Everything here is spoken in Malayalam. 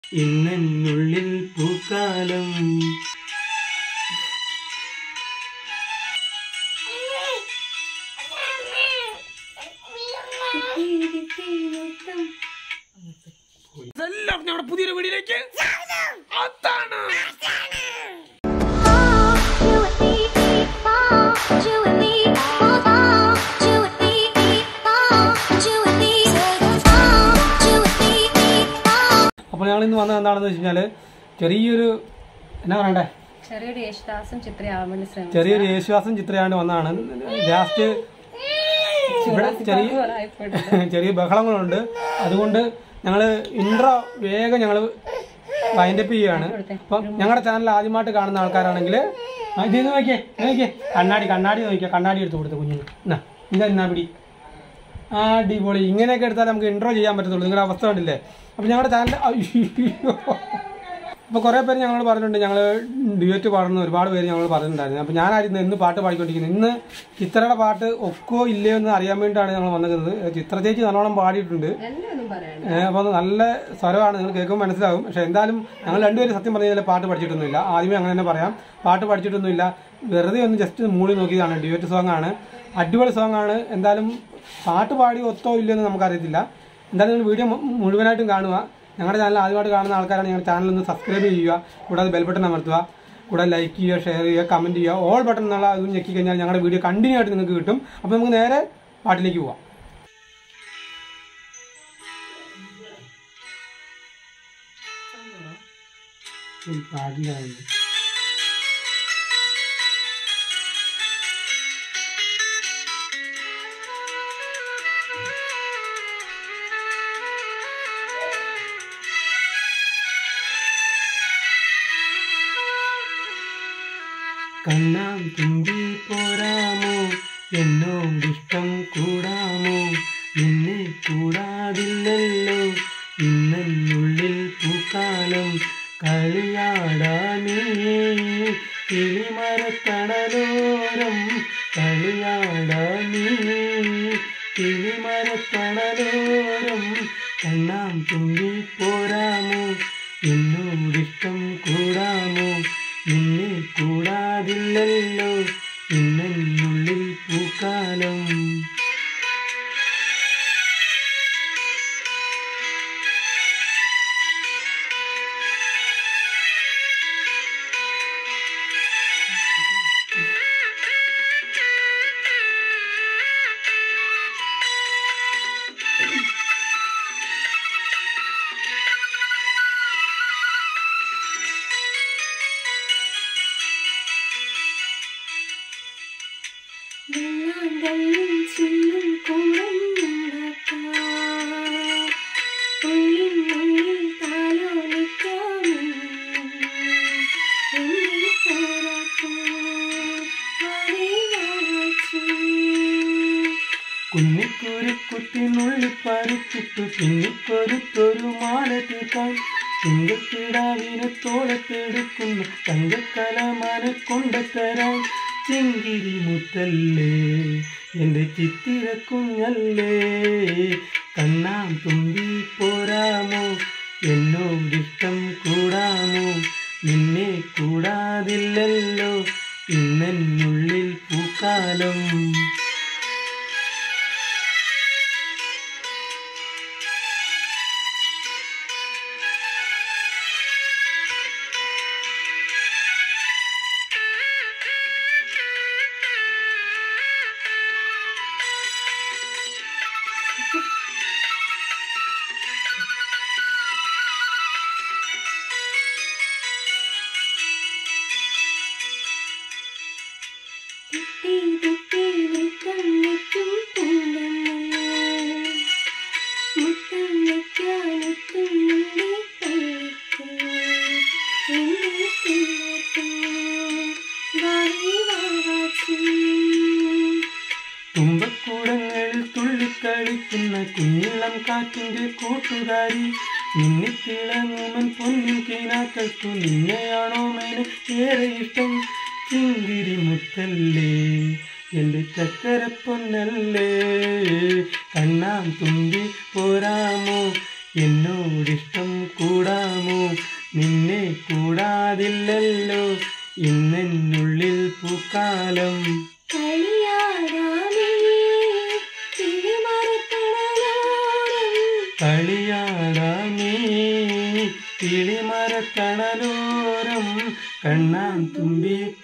ഇന്നുള്ളിൽ പൂക്കാലം എല്ലാവർക്കും നമ്മുടെ പുതിയൊരു വീഡിയോയിലേക്ക് അതാണ് അപ്പോൾ ഞങ്ങൾ ഇന്ന് വന്നത് എന്താണെന്ന് വെച്ച് കഴിഞ്ഞാൽ ചെറിയൊരു എന്നാ പറയണ്ടേ ചെറിയൊരു യേശുദാസും ചിത്രയാവാൻ വേണ്ടി ശ്രമിച്ചു ചെറിയൊരു യേശുവാസം ചിത്രയാണ്ട് വന്നതാണ് ലാസ്റ്റ് ഇവിടെ ചെറിയ ചെറിയ ബഹളങ്ങളുണ്ട് അതുകൊണ്ട് ഞങ്ങൾ ഇൻട്രോ വേഗം ഞങ്ങൾ വൈൻഡപ്പ് ചെയ്യുകയാണ് അപ്പം ഞങ്ങളുടെ ചാനൽ ആദ്യമായിട്ട് കാണുന്ന ആൾക്കാരാണെങ്കിൽ ഇത് നോക്കിയേ നോക്കിയേ കണ്ണാടി കണ്ണാടി നോക്കിയാൽ കണ്ണാടി എടുത്ത് കൊടുത്തു കുഞ്ഞിന് എന്നാ ഇതാ എന്നാ പിടി അടിപൊളി ഇങ്ങനെയൊക്കെ എടുത്താൽ നമുക്ക് ഇൻട്രോ ചെയ്യാൻ പറ്റത്തുള്ളൂ നിങ്ങളുടെ അവസ്ഥ കണ്ടില്ലേ അപ്പം ഞങ്ങളുടെ ചാനൽ അപ്പോൾ കുറേ പേര് ഞങ്ങൾ പറഞ്ഞിട്ടുണ്ട് ഞങ്ങൾ ഡ്യുവറ്റ് പാടുന്ന ഒരുപാട് പേര് ഞങ്ങൾ പറഞ്ഞിട്ടുണ്ടായിരുന്നു അപ്പോൾ ഞാനായിരുന്നു ഇന്ന് പാട്ട് പാടിക്കൊണ്ടിരിക്കുന്നത് ഇന്ന് ചിത്രയുടെ പാട്ട് ഒക്കോ ഇല്ലയോ എന്ന് അറിയാൻ വേണ്ടിയിട്ടാണ് ഞങ്ങൾ വന്നത് ചിത്ര ചേച്ചി നല്ലോണം പാടിയിട്ടുണ്ട് എന്നൊന്നും പറയണ്ട ഏഹ് അപ്പോൾ നല്ല സ്വരമാണ് നിങ്ങൾ കേൾക്കുമ്പോൾ മനസ്സിലാവും പക്ഷേ എന്തായാലും ഞങ്ങൾ രണ്ടുപേരും സത്യം പറഞ്ഞു കഴിഞ്ഞാൽ പാട്ട് പഠിച്ചിട്ടൊന്നുമില്ല ആദ്യമേ അങ്ങനെ തന്നെ പറയാം പാട്ട് പഠിച്ചിട്ടൊന്നുമില്ല വെറുതെ ഒന്ന് ജസ്റ്റ് മൂളി നോക്കിയതാണ് ഡ്യുവറ്റ് സോങ് ആണ് അടിപൊളി സോങ് ആണ് എന്തായാലും പാട്ട് പാടി ഒത്തോ ഇല്ലയോ എന്ന് നമുക്കറിയത്തില്ല എന്തായാലും നിങ്ങൾ വീഡിയോ മു- മുഴുവനായിട്ടും കാണുക ഞങ്ങളുടെ ചാനൽ ആദ്യമായിട്ട് കാണുന്ന ആൾക്കാരാണ് ഞങ്ങളുടെ ചാനൽ ഒന്ന് സബ്സ്ക്രൈബ് ചെയ്യുക കൂടാതെ ബെൽ ബട്ടൺ അമർത്തുക കൂടാതെ ലൈക്ക് ചെയ്യുക ഷെയർ ചെയ്യുക കമൻറ്റ് ചെയ്യുക ഓൾ ബട്ടൺ എന്നുള്ള അതും ഞെക്കി കഴിഞ്ഞാൽ ഞങ്ങളുടെ വീഡിയോ കണ്ടിന്യൂ ആയിട്ട് നിങ്ങൾക്ക് കിട്ടും അപ്പോൾ നമുക്ക് നേരെ പാട്ടിലേക്ക് പോവാം ഒരു പാടില്ല കണ്ണാം തുമ്പി പോരാമോ എന്നോടിഷ്ടം കൂടാമോ നിന്നെ കൂടാതില്ലല്ലോ ഇന്നുള്ളിൽ പൂക്കാലം കളിയാടാനേ കിളിമരത്തണലോരം കളിയാടാനേ കിളിമരത്തണലോരം കണ്ണാം തുമ്പി പോരാമോ എന്നോടിഷ്ടം കൂടാമോ നിന്നെ കൂടാതില്ലല്ലോ ഇന്നുള്ളിൽ പൂക്കാലം വെള്ളാങ്കല്ലിൻ ചില്ലും കൂടന്നുണ്ടാക്കാം. ഉള്ളിനുള്ളിൽ താലോലിക്കാമെന്നും എന്നെ പോരാക്കാം. അറിയാച്ചി. കുന്നിക്കുരുക്കുത്തിനുള്ളിൽ പറിച്ചിട്ടു പിന്നിക്കൊരുത്തൊരു മാല തീർക്കാൻ ചിങ്കക്കിടാവിനെ തോളത്തെടുക്കുന്ന തങ്കക്കലമാനെ കൊണ്ടുതരാൻ ചിങ്കിരി മുത്തല്ലേ എൻ്റെ ചിത്തിര കുഞ്ഞല്ലേ കണ്ണാം തുമ്പി പോരാമോ എന്നോടിഷ്ടം കൂടാമോ നിന്നെ കൂടാതില്ലല്ലോ ഇന്നെന്നുള്ളിൽ പൂക്കാലം തെറ്റി തെറ്റി വെക്കം വെക്കും പൂന്തന്നല്ലേ. മുത്തം വെക്കാനെത്തുന്നുണ്ടേ കൈക്ക്. എന്നെ തിന്നട്ടെ. വാരി വാവാച്ചി. തുമ്പക്കൂടങ്ങളിൽ തുള്ളിക്കളിക്കുന്ന കുഞ്ഞിളം കാറ്റിന്റെ കൂട്ടുകാരി മിന്നിത്തിളങ്ങുമൻ പൊന്നിൻ കിനാക്കൾക്കു നിന്നെയാണോ മേനെ ഏറെ ഇഷ്ടം ചിങ്കിരി മുത്തല്ലേ എൻ്റെ ചക്കര പൊന്നല്ലേ കണ്ണാം തുമ്പി പോരാമോ എന്നോടിഷ്ടം കൂടാമോ നിന്നെ കൂടാതില്ലല്ലോ ഇന്നെന്നുള്ളിൽ പൂക്കാലം കളിയാടാമേ കിളിമരത്തണലോരം കളിയാടാമേ കിളിമരത്തണലോരം കണ്ണാൻ തുമ്പി